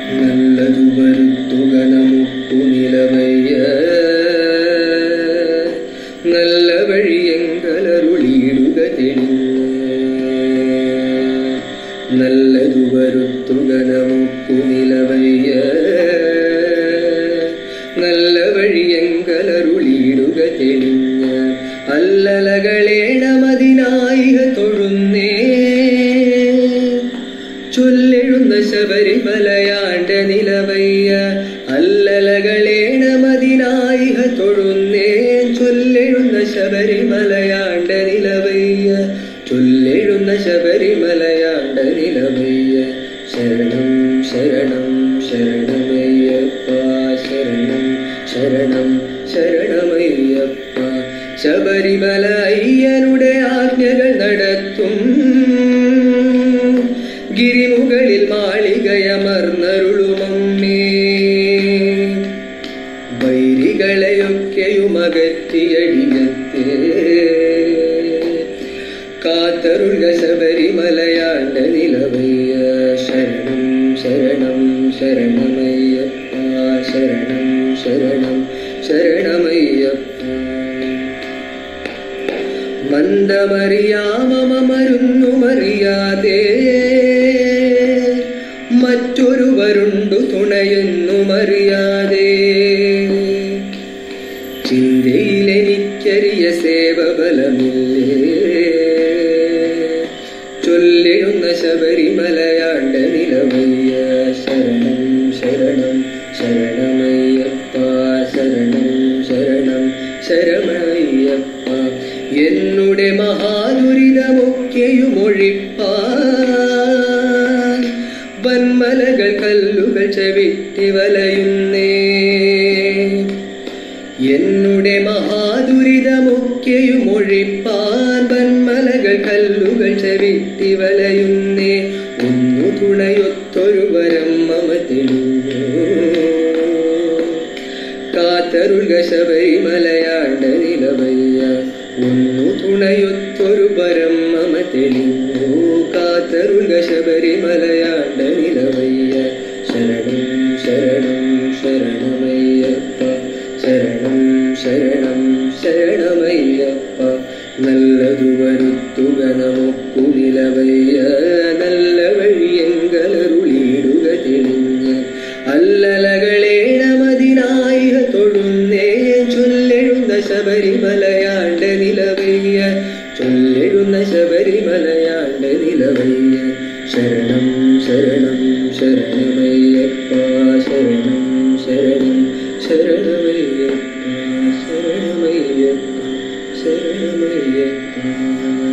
നല്ലതു വരുത്തുക നമുക്കു നിലവയ്യ നല്ല വഴിയെങ്കലരുളിയിടുക തെളിഞ്ഞ് നല്ലതു വരുത്തുക നമുക്കു നിലവയ്യ നല്ല വഴിയെങ്കലരുളിയിടുക തെളിഞ്ഞ് അല്ലലകളേണമതിനായിക തൊഴുന്നേ ചൊല്ലെഴുന്ന ശബരിമലയാണ്ട നിലവയ്യ അല്ലലകളേണമതിനായിക തൊഴുന്നേ ചൊല്ലെഴുന്ന ശബരിമലയാണ്ട നിലവയ്യ ചൊല്ലെഴുന്ന ശബരിമലയാണ്ട നിലവയ്യ ശരണം ശരണം ശരണമയ്യപ്പ ശരണം ശരണം ശരണമയ്യപ്പ ശബരിമല അയ്യനുടെ ആജ്ഞകൾ നടത്തും ഗിരിമുകളിൽ മാളികയമർന്നരുളുമമ്മേ വൈരികളെയൊക്കെയും അകറ്റിയടിയത്തെ കാത്തരുൾക ശബരിമലയാണ്ട നിലവയ്യ ശരണം ശരണം ശരണമയ്യപ്പ ശരണം ശരണം ശരണമയ്യപ്പ മന്ദമറിയാമമരുന്നുമറിയാതെ മറ്റൊരുവരുണ്ടു തുണയെന്നുമറിയാതെ ചിന്തയിലെനിക്കരിയ സേവബലമില്ലേ ചൊല്ലിടുന്ന ശബരിമലയാണ്ട നിലവയ്യ ശരണം ശരണം ശരണമയ്യപ്പ ശരണം ശരണം ശരമയ്യപ്പ എന്നുടെ മഹാദുരിതമൊക്കെയും ഒഴിപ്പാൻ വന്മലകൾ കല്ലുകൾ ചെവിട്ടി വലയുന്നേ എന്നുടെ മഹാദുരിതമൊക്കെയും ഒഴിപ്പാൻ വന്മലകൾ കല്ലുകൾ ചെവിട്ടി വലയുന്നേ ഒന്നു തുണയൊത്തൊരു വരം മമ തെളിഞ്ഞു കാത്തരുൾക ശബരിമലയാണ്ട നിലവയ്യ ഒന്നു തുണയൊത്തൊരു വരം മമ തെളിഞ്ഞു കാത്തരുൾക ശബരിമലയാണ്ട നിലവയ്യ ശരണം ശരണം ശരണമയ്യപ്പ ശരണം ശരണം ശരണമയ്യപ്പ നല്ലതു വരുത്തുക നമുക്കു നിലവയ്യ നല്ല വഴിയെങ്കലരുളിയിടുക തെളിഞ്ഞ് അല്ലലകളേണമതിനായി തൊഴുന്നേ ചൊല്ലെഴുന്ന ശബരിമലയാണ്ട നിലവയ്യ ചൊല്ലെഴുന്ന ശബരിമലയാണ്ട നിലവയ്യ ശരണം ശരണം ശരണമയ്യപ്പ ശരണം ശരണം ശരണമയ്യപ്പ ശരണമയ്യപ്പ ശരണമയ്യപ്പ